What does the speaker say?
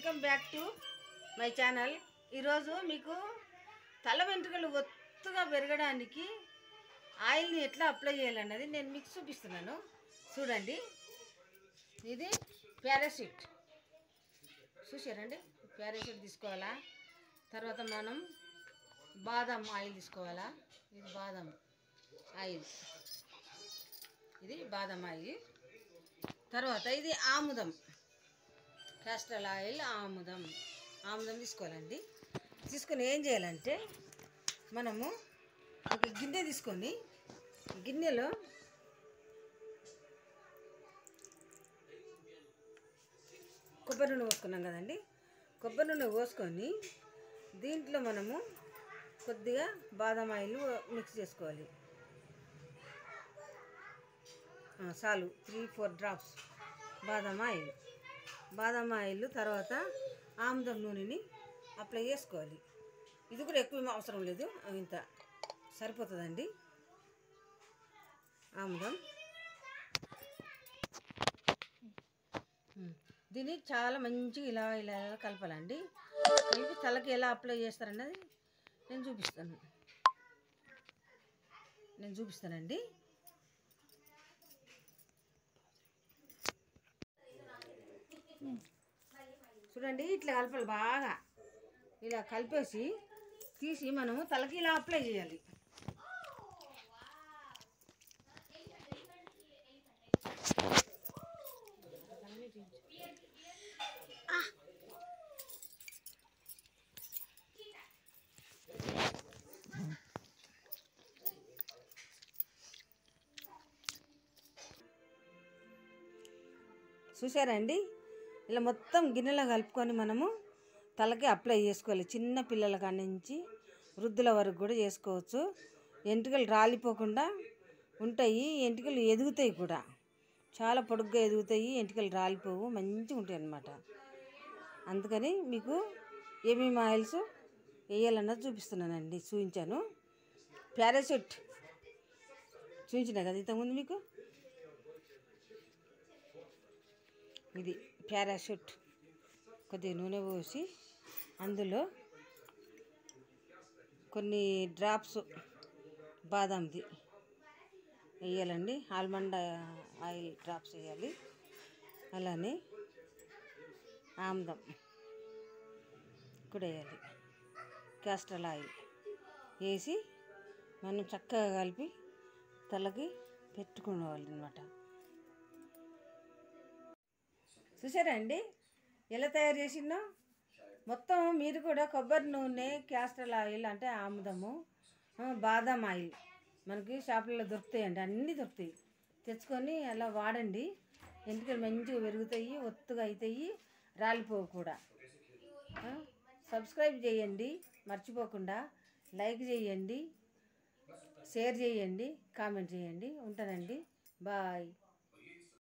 Welcome back to my channel ఈరోజు మీకు తల వెంట్రుకలు ఒత్తుగా పెరగడానికి ఆయిల్ని ఎట్లా అప్లై చేయాలన్నది నేను మీకు చూపిస్తున్నాను చూడండి ఇది పారాషూట్ చూసారండి పారాషూట్ తీసుకోవాలా తర్వాత మనం బాదం ఆయిల్ తీసుకోవాలా ఇది బాదం ఆయిల్ ఇది బాదం ఆయిల్ తర్వాత ఇది ఆముదం క్యాస్ట్రల్ ఆయిల్ ఆముదం ఆముదం తీసుకోవాలండి తీసుకొని ఏం చేయాలంటే మనము ఒక గిన్నె తీసుకొని గిన్నెలో కొబ్బరి నూనె పోసుకున్నాం కదండి కొబ్బరి నూనె పోసుకొని దీంట్లో మనము కొద్దిగా బాదం ఆయిల్ మిక్స్ చేసుకోవాలి ఆ, చాలు త్రీ ఫోర్ డ్రాప్స్ బాదం ఆయిల్ బాదం ఆయిల్ తర్వాత ఆముదం నూనెని అప్లై చేసుకోవాలి ఇది కూడా ఎక్కువ ఏం అవసరం లేదు ఇంత సరిపోతుందండి ఆముదం ఉమ్. దీన్ని చాలా మంచిగా ఇలా ఇలా ఇలా కలపాలండి కలిపి తలకి ఎలా అప్లై చేస్తారన్నది నేను చూపిస్తాను నేను చూపిస్తానండి చూడండి ఇట్లా కలపాలి బాగా ఇలా కలిపేసి తీసి మనము తలకి ఇలా అప్లై చేయాలి చూసారండి ఇలా మొత్తం గిన్నెలో కలుపుకొని మనము తలకి అప్లై చేసుకోవాలి చిన్న పిల్లల కాడి నుంచి వృద్ధుల వరకు కూడా చేసుకోవచ్చు ఎంట్రుకలు రాలిపోకుండా ఉంటాయి ఎంట్రుకలు ఎదుగుతాయి కూడా చాలా పొడుగ్గా ఎదుగుతాయి ఎంట్రుకలు రాలిపోవు మంచిగా ఉంటాయి అన్నమాట అందుకని మీకు ఏమేమి ఆయిల్స్ వేయాలన్నది చూపిస్తున్నానండి చూపించాను పారాషూట్ చూపించిన కదా ఇంతకుముందు మీకు ఇది పారాషూట్ కొద్దిగా నూనె పోసి అందులో కొన్ని డ్రాప్స్ బాదాంది వేయాలండి ఆల్మండ్ ఆయిల్ డ్రాప్స్ వేయాలి అలానే ఆముదం కూడా వేయాలి క్యాస్ట్రల్ ఆయిల్ వేసి మనం చక్కగా కలిపి తలకి పెట్టుకోవాలి అనమాట చూసారా అండి ఎలా తయారు చేసిందో మొత్తం మీరు కూడా కొబ్బరి నూనె క్యాస్ట్రల్ ఆయిల్ అంటే ఆముదము ఆ, బాదాం ఆయిల్ మనకి షాపులలో దొరుకుతాయండి అన్నీ దొరుకుతాయి తెచ్చుకొని అలా వాడండి ఎంటికలు మంచిగా పెరుగుతాయి ఒత్తుగా అవుతాయి రాలిపోవు కూడా ఆ, సబ్స్క్రైబ్ చేయండి మర్చిపోకుండా లైక్ చేయండి షేర్ చేయండి కామెంట్ చేయండి ఉంటానండి బాయ్